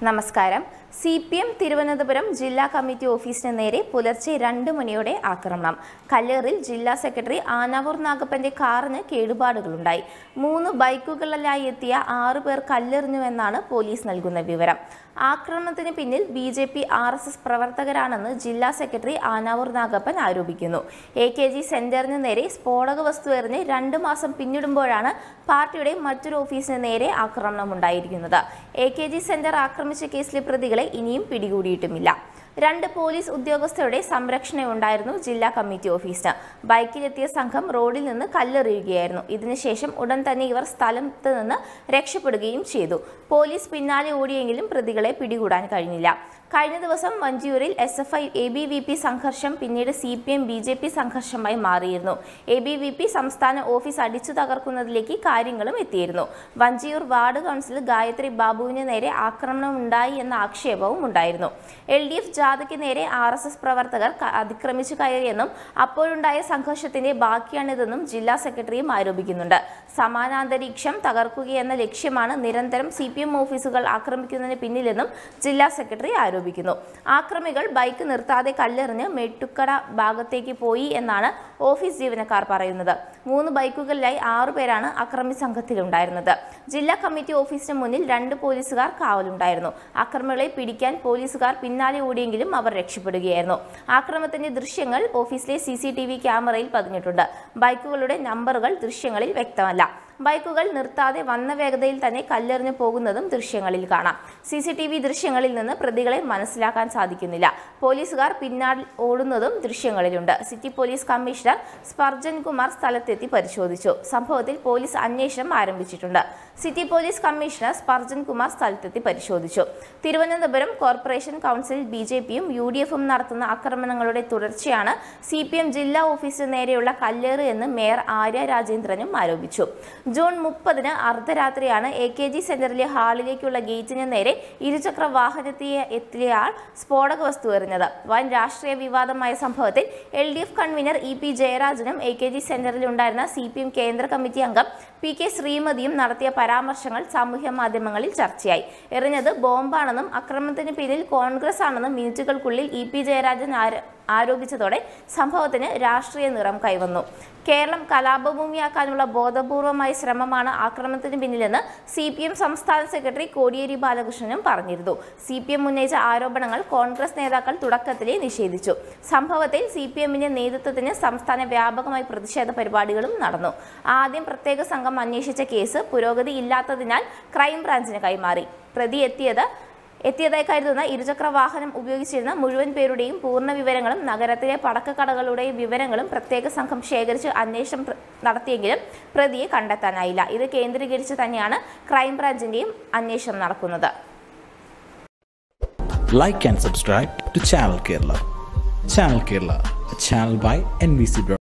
നമസ്കാരം C P M Thiruvananthapuram ജില്ലാ committee ഓഫീസിന് നേരെ പുലർച്ചെ രണ്ട് മണിയോടെ ആക്രമണം കല്ലേറിൽ ജില്ലാ സെക്രട്ടറി ആനാവൂർ നാഗപ്പന്റെ കാറിന് കേടുപാടുകളുണ്ടായി മൂന്ന് ബൈക്കുകളിലായി എത്തിയ ആറു പേർ കല്ലെറിഞ്ഞുവെന്നാണ് പോലീസ് നൽകുന്ന വിവരം ആക്രമണത്തിന് പിന്നിൽ B J P R S S പ്രവർത്തകരാണെന്ന് ജില്ലാ സെക്രട്ടറി ആനാവൂർ നാഗപ്പൻ ആരോപിക്കുന്നു എ കെ ജി സെന്ററിന് നേരെ സ്ഫോടക വസ്തു എറിഞ്ഞ് രണ്ട് മാസം പിന്നിടുമ്പോഴാണ് പാർട്ടിയുടെ മറ്റൊരു ഓഫീസിന് നേരെ ആക്രമണം ഉണ്ടായിരിക്കുന്നത് എ കെ ജി സെന്റർ ആക്രമിച്ച കേസിലെ പ്രതികളെ ഇനിയും പിടികൂടിയിട്ടുമില്ല രണ്ട് പോലീസ് ഉദ്യോഗസ്ഥരുടെ സംരക്ഷണയുണ്ടായിരുന്നു ജില്ലാ കമ്മിറ്റി ഓഫീസിന് ബൈക്കിലെത്തിയ സംഘം റോഡിൽ നിന്ന് കല്ലെറിയുകയായിരുന്നു ഇതിനുശേഷം ഉടൻ തന്നെ ഇവർ സ്ഥലത്ത് നിന്ന് രക്ഷപ്പെടുകയും ചെയ്തു പോലീസ് പിന്നാലെ ഓടിയെങ്കിലും പ്രതികളെ പിടികൂടാൻ കഴിഞ്ഞില്ല കഴിഞ്ഞ ദിവസം വഞ്ചിയൂരിൽ S F I A B V P സംഘർഷം പിന്നീട് C P M B J P സംഘർഷമായി മാറിയിരുന്നു എ ബി വി പി സംസ്ഥാന ഓഫീസ് അടിച്ചു തകർക്കുന്നതിലേക്ക് കാര്യങ്ങളും എത്തിയിരുന്നു വഞ്ചിയൂർ വാർഡ് കൗൺസിൽ ഗായത്രി ബാബുവിന് നേരെ ആക്രമണം ഉണ്ടായി എന്ന ആക്ഷേപവും ഉണ്ടായിരുന്നു എൽ ഡി എഫ് ജാഥയ്ക്ക് നേരെ ആർ എസ് എസ് പ്രവർത്തകർ ക- അതിക്രമിച്ചു കയറിയെന്നും അപ്പോഴുണ്ടായ സംഘർഷത്തിന്റെ ബാക്കിയാണിതെന്നും ജില്ലാ സെക്രട്ടറിയും ആരോപിക്കുന്നുണ്ട് സമാനാന്തരീക്ഷം തകർക്കുകയെന്ന ലക്ഷ്യമാണ് നിരന്തരം സി പി എം ഓഫീസുകൾ ആക്രമിക്കുന്നതിന് പിന്നിലെന്നും ജില്ലാ സെക്രട്ടറി ആരോപിക്കുന്നു ആക്രമികൾ ബൈക്ക് നിർത്താതെ കല്ലെറിഞ്ഞ് മെട്ടുക്കട ഭാഗത്തേക്ക് പോയി എന്നാണ് ഓഫീസ് ജീവനക്കാർ പറയുന്നത് മൂന്ന് ബൈക്കുകളിലായി ആറുപേരാണ് അക്രമി സംഘത്തിലുണ്ടായിരുന്നത് ജില്ലാ കമ്മിറ്റി ഓഫീസിന് മുന്നിൽ രണ്ട് പോലീസുകാർ കാവലുണ്ടായിരുന്നു അക്രമികളെ പിടിക്കാൻ പോലീസുകാർ പിന്നാലെ ഓടിയെങ്കിലും അവർ രക്ഷപ്പെടുകയായിരുന്നു ആക്രമണത്തിന്റെ ദൃശ്യങ്ങൾ ഓഫീസിലെ സി സി ടി വി ക്യാമറയിൽ പതിഞ്ഞിട്ടുണ്ട് ബൈക്കുകളുടെ നമ്പറുകൾ ദൃശ്യങ്ങളിൽ വ്യക്തമല്ല ബൈക്കുകൾ നിർത്താതെ വന്ന വേഗതയിൽ തന്നെ കല്ലെറിഞ്ഞു പോകുന്നതും ദൃശ്യങ്ങളിൽ കാണാം സി സി ടി വി ദൃശ്യങ്ങളിൽ നിന്ന് പ്രതികളെ മനസ്സിലാക്കാൻ സാധിക്കുന്നില്ല പോലീസുകാർ പിന്നാലെ ഓടുന്നതും ദൃശ്യങ്ങളിലുണ്ട് city police commissioner Spurgeon Kumar സ്ഥലത്തെത്തി പരിശോധിച്ചു സംഭവത്തിൽ പോലീസ് അന്വേഷണം ആരംഭിച്ചിട്ടുണ്ട് city police commissioner Spurgeon Kumar സ്ഥലത്തെത്തി പരിശോധിച്ചു Thiruvananthapuram corporation council B J പിയും യു ഡി എഫും നടത്തുന്ന ആക്രമണങ്ങളുടെ തുടർച്ചയാണ് സി പി എം ജില്ലാ ഓഫീസിന് നേരെയുള്ള കല്ലേറ് എന്ന് മേയർ ആര്യ രാജേന്ദ്രനും ആരോപിച്ചു ജൂൺ മുപ്പതിന് അർദ്ധരാത്രിയാണ് എ കെ ജി സെന്ററിലെ ഹാളിലേക്കുള്ള ഗേറ്റിന് നേരെ ഇരുചക്ര വാഹനത്തിൽ എത്തിയയാൾ സ്ഫോടക വസ്തു എറിഞ്ഞത് വൻ രാഷ്ട്രീയ വിവാദമായ സംഭവത്തിൽ L D F convener E P ജയരാജനും എ കെ ജി സെന്ററിൽ ഉണ്ടായിരുന്ന സി പി എം കേന്ദ്ര കമ്മിറ്റി അംഗം പി കെ ശ്രീമതിയും നടത്തിയ പരാമർശങ്ങൾ സാമൂഹ്യ മാധ്യമങ്ങളിൽ ചർച്ചയായി എറിഞ്ഞത് ബോംബാണെന്നും ആക്രമണത്തിന് പിന്നിൽ കോൺഗ്രസ് ആണെന്നും മിനിറ്റുകൾക്കുള്ളിൽ ഇ പി ജയരാജൻ ആര- ആരോപിച്ചതോടെ സംഭവത്തിന് രാഷ്ട്രീയ നിറം കൈവന്നു കേരളം കലാപഭൂമിയാക്കാനുള്ള ബോധപൂർവമായ ശ്രമമാണ് ആക്രമണത്തിന് പിന്നിലെന്ന് സി പി എം സംസ്ഥാന സെക്രട്ടറി കോടിയേരി ബാലകൃഷ്ണനും പറഞ്ഞിരുന്നു സി പി എം ഉന്നയിച്ച ആരോപണങ്ങൾ കോൺഗ്രസ് നേതാക്കൾ തുടക്കത്തിലേ നിഷേധിച്ചു സംഭവത്തിൽ സി പി എമ്മിന്റെ നേതൃത്വത്തിന് സംസ്ഥാന വ്യാപകമായി പ്രതിഷേധ പരിപാടികളും നടന്നു ആദ്യം പ്രത്യേക സംഘം അന്വേഷിച്ച കേസ് പുരോഗതി ഇല്ലാത്തതിനാൽ ക്രൈംബ്രാഞ്ചിന് കൈമാറി പ്രതി എത്തിയത് എത്തിയതായി കരുതുന്ന ഇരുചക്ര വാഹനം ഉപയോഗിച്ചിരുന്ന മുഴുവൻ പേരുടെയും പൂർണ്ണ വിവരങ്ങളും നഗരത്തിലെ പടക്കക്കടകളുടെയും വിവരങ്ങളും പ്രത്യേക സംഘം ശേഖരിച്ച് അന്വേഷണം പ്ര- നടത്തിയെങ്കിലും പ്രതിയെ കണ്ടെത്താനായില്ല ഇത് കേന്ദ്രീകരിച്ച് തന്നെയാണ് ക്രൈംബ്രാഞ്ചിന്റെയും അന്വേഷണം നടക്കുന്നത് like and subscribe to Channel Kerala. Channel Kerala, a channel by NBC Broadcasting.